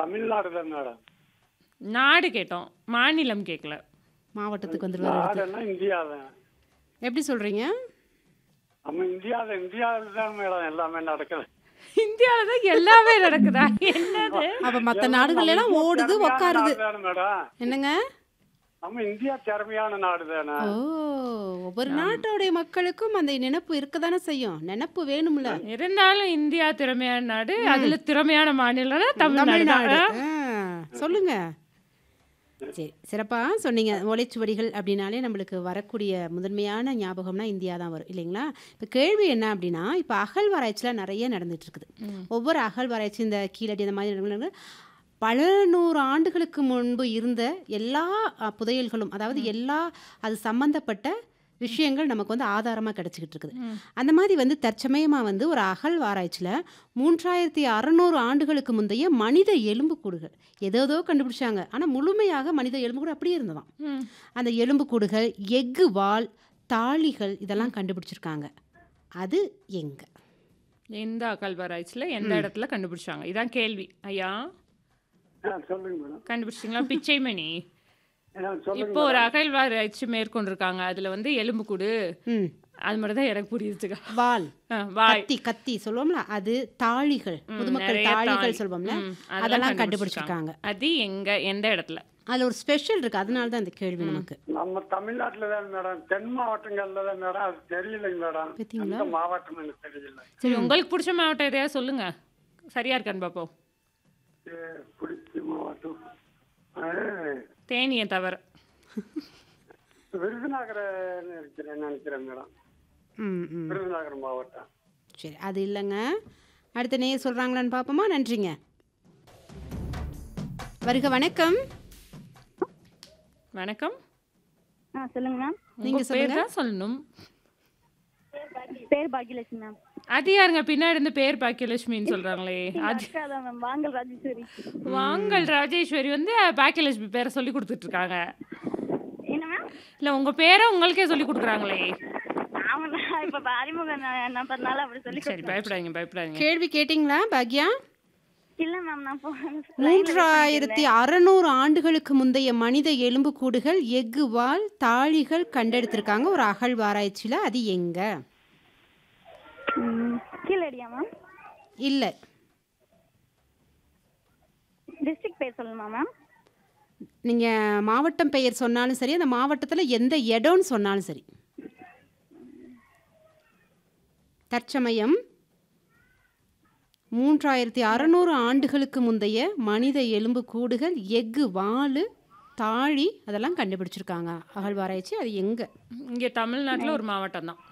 தமிழ்நாடு தான் மேடம் நாடு கேட்டோம் மாநிலம் கேட்கல மாவட்டத்துக்கு வந்துருவாரு அடுத்து நாடுன்னா இந்தியா தான் எப்படி சொல்றீங்க நம்ம இந்தியாவில் இந்தியாவில் தான் மேடம் எல்லாமே நடக்குது இந்தியால தான் எல்லாமே நடக்குதா என்னது அப்ப மத்த நாடுகள் எல்லாம் ஓடுது திறமையான உக்காருது நாடு தானே மேடம் என்னங்க நம்ம இந்தியா திறமையான நாடு தானே ஓ ஒவ்வொரு நாட்டோடைய மக்களுக்கும் அந்த நினைப்பு இருக்கதானே செய்யும் நினைப்பு வேணும்ல இருந்தாலும் இந்தியா திறமையான நாடு அதுல திறமையான மாநிலம்னா தமிழ்நாடு தமிழ்நாடு தான். ஆ, சொல்லுங்க சரி சிறப்பா சொன்னீங்க ஓலைச்சுவடிகள் அப்படின்னாலே நம்மளுக்கு வரக்கூடிய முதன்மையான ஞாபகம்னா இந்தியா தான் வரும் இல்லைங்களா இப்போ கேள்வி என்ன அப்படின்னா இப்போ அகழ்வாராய்ச்சிலாம் நிறைய நடந்துட்டு இருக்குது ஒவ்வொரு அகழ்வாராய்ச்சி இந்த கீழடி அந்த மாதிரி நடக்குது. பல நூறு ஆண்டுகளுக்கு முன்பு இருந்த எல்லா அ, புதையல்களும் அதாவது எல்லா அது சம்பந்தப்பட்ட விஷயங்கள் நமக்கு வந்து ஆதாரமாக கிடச்சிக்கிட்டு இருக்குது அந்த மாதிரி வந்து தற்சமயமாக வந்து ஒரு அகழ்வாராய்ச்சியில் மூன்றாயிரத்தி அறநூறு ஆண்டுகளுக்கு முந்தைய மனித எலும்புக்கூடுகள் ஏதோதோ கண்டுபிடிச்சாங்க ஆனால் முழுமையாக மனித எலும்புக்கூடு அப்படியே இருந்ததாம் ம். அந்த எலும்புக்கூடுகள் எஃகு வால் தாளிகள் இதெல்லாம் கண்டுபிடிச்சிருக்காங்க அது எங்க எந்த அகழ்வாராய்ச்சியில எந்த இடத்துல கண்டுபிடிச்சாங்க இதான் கேள்வி ஐயா ஆ, சொல்லுங்க மேடம் கண்டுபிடிச்சிங்களா பிச்சைமணி ஆ, சொல்லுங்க இப்போ ஒரு அகழ்வாராய்ச்சி மேற்கொண்டிருக்காங்க அதுல வந்து எலும்புக்கூடு ம் அது மட்டும் தான் எனக்கு புரியுதுக்கா வால் ஆ, வாய் கத்தி கத்தி சொல்லுவோம்ல அது தாளிகள் முதுமக்கள் நிறைய தாளிகள் தாளி. சொல்வோம்ல ம், அதெல்லாம் கண்டுபிடிச்சிருக்காங்க அது எங்க எந்த இடத்துல அதுல ஒரு ஸ்பெஷல் இருக்கு அதனால தான் இந்த கேள்வி நமக்கு நம்ம தமிழ்நாட்டில் தான் மேடம் தென் மாவட்டங்கள்ல தான் மேடம் அது தெரியலைங்க மேடம் பார்த்தீங்களா? எந்த மாவட்டம் எனக்கு தெரியல சரி உங்களுக்கு பிடிச்ச மாவட்டம் எதையாவது சொல்லுங்க சரியா இருக்கான்னு பார்ப்போம் ஏ, பிடிச்ச மாவட்டம் ஆ, தேனியை தவிர விருதுநகர் இருக்கிறேன் நினைக்கிறேன் மேடம் ம் ம் விருதுநகர் மாவட்டம் சரி அது இல்லைங்க அடுத்த நேர் சொல்கிறாங்களான்னு பார்ப்போமா நன்றிங்க வருக வணக்கம் வணக்கம் ஆ சொல்லுங்க மேம் நீங்க உங்க பேர் தான் சொல்லணும் பேர் பாக்கியலட்சுமி மேம் அது யாருங்க பின்னாடி இருந்து பேர் பாக்கியலட்சுமின்னு சொல்றாங்களே அது அக்கா தான் மேம் வாங்கல் ராஜேஸ்வரி வாங்கல் ராஜேஸ்வரி வந்து பாக்கியலட்சுமி பேரை சொல்லி கொடுத்துட்டு இருக்காங்க என்ன மேம் இல்ல உங்க பேரை உங்களுக்கே சொல்லி கொடுக்குறாங்களே ஆமா நான் இப்ப அறிமுக நம்பர்னால அப்படி சொல்லி சரி பயப்படாதீங்க பயப்படாதீங்க கேள்வி கேட்டிங்களா பாக்யா இல்ல மேம் நான் போ மூன்றாயிரத்தி அறநூறு ஆண்டுகளுக்கு முந்தைய மனித எலும்புக்கூடுகள் எஃகு வால் தாழிகள் கண்டெடுத்திருக்காங்க ஒரு அகழ்வாராய்ச்சியில் அது எங்க ம், கீழடியா மேம் இல்லை டிஸ்ட்ரிக்ட் பேர் சொல்லணுமா மேம் நீங்கள் மாவட்டம் பெயர் சொன்னாலும் சரி அந்த மாவட்டத்தில் எந்த இடம்னு சொன்னாலும் சரி தற்சமயம் மூன்றாயிரத்தி அறநூறு ஆண்டுகளுக்கு முந்தைய மனித எலும்பு கூடுகள் எஃகு வாள் தாழி அதெல்லாம் கண்டுபிடிச்சிருக்காங்க அகழ்வாராய்ச்சி அது எங்கே இங்க தமிழ்நாட்டுல ஒரு மாவட்டம் தான்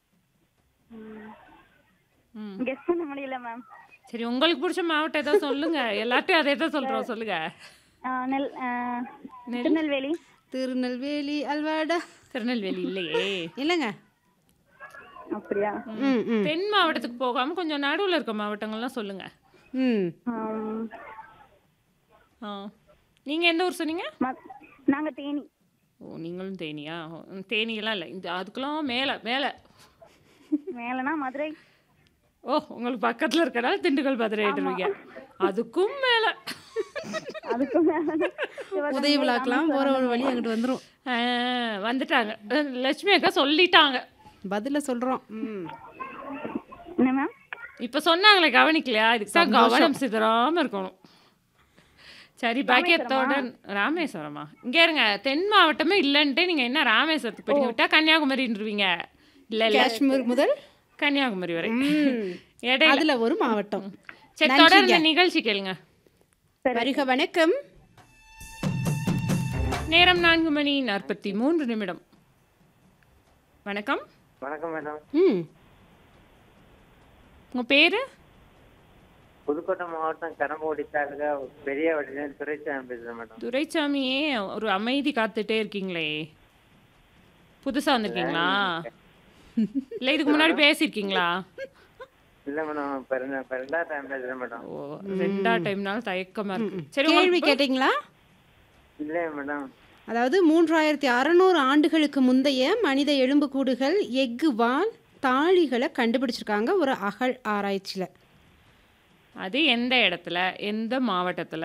கெஸ் பண்ண முடியல மேம் சரி உங்களுக்கு பிடிச்ச மாவட்டம் ஏதோ சொல்லுங்க எல்லார்ட்டையும் அதே தான் சொல்றோம் சொல்லுங்க நெல் ஆ, திருநெல்வேலி திருநெல்வேலி அல்வாடா திருநெல்வேலி இல்லையே இல்லைங்க அப்படியா ம் ம் தென் மாவட்டத்துக்கு போகாம கொஞ்சம் நடுவுல இருக்க மாவட்டங்கள்லாம் சொல்லுங்க ம் ஆம், ஆ நீங்க எந்த ஊர் சொன்னீங்க ம- நாங்க தேனி ஓ நீங்களும் தேனியா ம், தேனியெல்லாம் இல்லை இந்த அதுக்கெல்லாம் மேலே மேலே மேலனா மதுரை ஓ உங்களுக்கு பக்கத்துல இருக்கனால திண்டுக்கல் மதுரை ஆயிட்டுருவீங்க அதுக்கும் மேலே அதுக்கு மேல உதய விழாக்கெல்லாம் போகிற ஒரு வழி அங்கிட்டு வந்துடும் வந்துட்டாங்க அஹ், லட்சுமி அக்கா சொல்லிட்டாங்க பதில சொல்கிறோம் ம் என்ன மேம் இப்போ சொன்னாங்களே கவனிக்கலையா இதுக்கு தான் கவனம் சிதறாம இருக்கணும் சரி பாக்கியத்தோட ராமேஸ்வரமா இங்க இருங்க தென் மாவட்டமே இல்லைன்ட்டு நீங்க என்ன ராமேஸ்வரத்துக்கு போய் விட்டா கன்னியாகுமரின்றீங்க இல்ல இல்ல காஷ்மீர் முதல் கன்னியாகுமரி வரை ம். இடையில அதுல ஒரு மாவட்டம் சரி தொடர்ந்து நிகழ்ச்சி கேளுங்க வருக வணக்கம் நேரம் நான்கு மணி நாற்பத்தி மூன்று நிமிடம் வணக்கம் வணக்கம் மேடம் ம் உங்க பேரு புதுக்கோட்டை மாவட்டம் கரம்போடி தாலுகா பெரிய வடிவேல் துரைசாமி பேசுறேன் மேடம் துரைசாமியே ஒரு அமைதி காத்துட்டே இருக்கீங்களே புதுசா வந்திருக்கீங்களா இல்ல இதுக்கு முன்னாடி பேசியிருக்கீங்களா இல்ல மேடம் இப்ப ரெண்டா- இப்ப ரெண்டாவது டைம் பேசுறேன் மேடம் ஓ ரெண்டா டைம்னால தயக்கமா இருக்கு சரி கேள்வி உங்களுக்கு கேட்டீங்களா இல்லையா மேடம் அதாவது மூன்றாயிரத்தி அறநூறு ஆண்டுகளுக்கு முந்தைய மனித எலும்புக்கூடுகள் எஃகு வால் தாழிகளை கண்டுபிடிச்சிருக்காங்க ஒரு அகழ் ஆராய்ச்சியில் அது எந்த இடத்துல எந்த மாவட்டத்துல